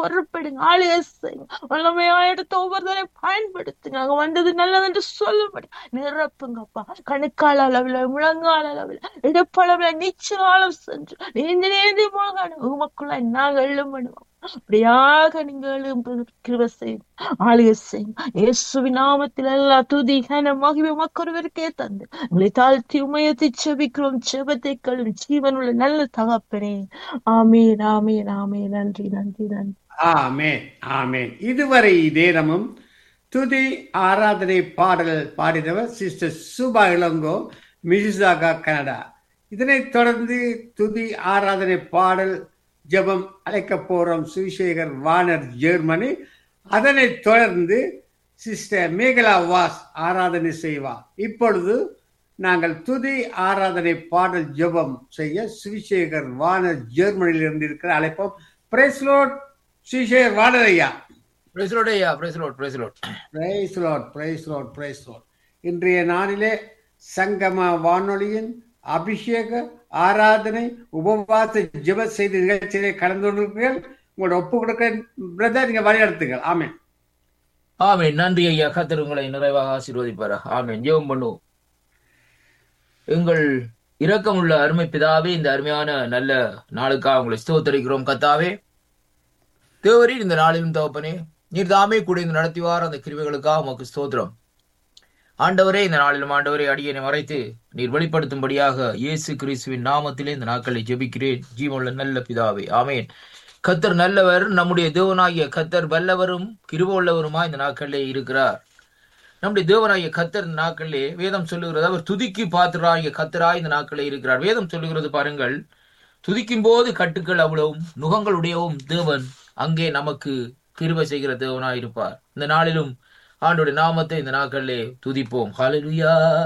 பொறுப்படுங்க ஆளுகை செய்யுங்க வல்லமையா எடுத்து ஒவ்வொருத்தரையும் பயன்படுத்துங்க அங்க வந்தது நல்லது என்று சொல்லும்படி நிரப்புங்கப்பா கணுக்கால் அளவில் முழங்கால் அளவில் இடுப்பளவில் நீச்சலாலும் சென்று நீந்தி நீந்தி முழங்கான உமக்குள்ள நாங்கள் எழும்பணுவோம் அப்படியாக நீங்க எழும்பு கிருப செய்யும் ஆளுகை செய்யும் இயேசுவின் நாமத்தில் எல்லா துதி கன மகிமை மக்கொருவருக்கே தந்து உங்களை தாழ்த்தி உமையத்தை செபிக்கிறோம் செபத்தை கழும் ஜீவனுள்ள நல்ல தகப்பனே ஆமீன் ஆமீன் ஆமீன் நன்றி நன்றி நன்றி ஆமென் ஆமென் இதுவரை நேரமும் துதி ஆராதனை பாடல் பாடினவர் sister Subha Ilango Mississauga Canada இதனைத் தொடர்ந்து துதி ஆராதனை பாடல் ஜெபம் அழைக்க போறோம் சுவிசேகர் வானர் ஜெர்மனி அதனைத் தொடர்ந்து சிஸ்டர் மேகலா வாஸ் ஆராதனை செய்வார் இப்பொழுது நாங்கள் துதி ஆராதனை பாடல் ஜெபம் செய்ய சுவிசேகர் வானர் ஜெர்மனியில் இருந்து இருக்கிற அழைப்போம் பிரைஸ்லோட் சுவிசேகர் வானர் ஐயா பிரைஸ் லார்ட் ஐயா praise lord praise lord praise lord praise lord praise lord இன்றைய நாளிலே சங்கம வானொலியின் அபிஷேக ஆராதனை உபவாச ஜெப செய்தி நிகழ்ச்சியிலே கலந்து கொண்டிருக்கிறீர்கள் உங்களோட ஒப்பு கொடுக்க பிரதர் நீங்க வழிநடத்துங்கள் ஆமென் ஆமென் நன்றி ஐயா கத்தர் உங்களை நிறைவாக ஆசீர்வதிப்பாரா ஆமென் ஜெபம் பண்ணுவோம் எங்கள் இரக்கமுள்ள அருமை பிதாவே இந்த அருமையான நல்ல நாளுக்காக உங்களை ஸ்தோத்தரிக்கிறோம் கத்தாவே தேவரீர் இந்த நாளிலும் தகப்பனே நீர் தாமே கூட இந்த நடத்திவார் அந்த கிருவைகளுக்காக உமக்கு ஸ்தோத்திரம் ஆண்டவரே இந்த நாளிலும் ஆண்டவரே அடியனை மறைத்து நீர் வெளிப்படுத்தும்படியாக இயேசு கிறிஸ்துவின் நாமத்திலே இந்த நாட்களை ஜெபிக்கிறேன் ஜீவனுள்ள நல்ல பிதாவே ஆமென் கத்தர் நல்லவர் நம்முடைய தேவனாகிய கத்தர் வல்லவரும் கிருபவுள்ளவருமா இந்த நாட்களிலே இருக்கிறார் நம்முடைய தேவனாகிய கத்தர் இந்த நாட்களிலே வேதம் சொல்லுகிறது அவர் துதிக்கு பாத்திராகிய கத்தராய் இந்த நாட்களிலே இருக்கிறார் வேதம் சொல்லுகிறது பாருங்கள் துதிக்கும் போது கட்டுக்கள் அவ்வளவும் நுகங்களுடையவும் தேவன் அங்கே நமக்கு கிருபை செய்கிற தேவனாய் இருப்பார் இந்த நாளிலும் ஆண்டோட நாமத்தை இந்த நாட்களிலே துதிப்போம் ஹalleluya